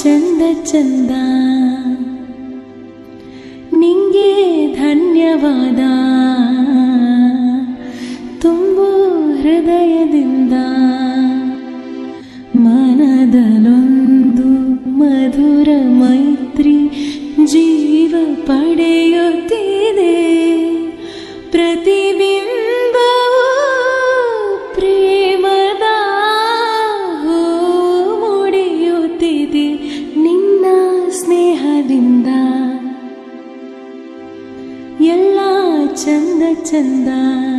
ಚಂದ ಚಂದ ನಿಂಗೆ ಧನ್ಯವಾದ ತುಂಬು ಹೃದಯದಿಂದ ಮನದಲೊಂದು ಮಧುರ ಮೈತ್ರಿ ಜೀವ ಪಡೆಯುತ್ತಿದೆ ಪ್ರತಿಬಿಂಬವು ಪ್ರೇಮದ ಹೂ ಮುಡಿಯುತ್ತಿದೆ ನಿನ್ನ ಸ್ನೇಹದಿಂದ ಎಲ್ಲ ಚಂದ ಚಂದ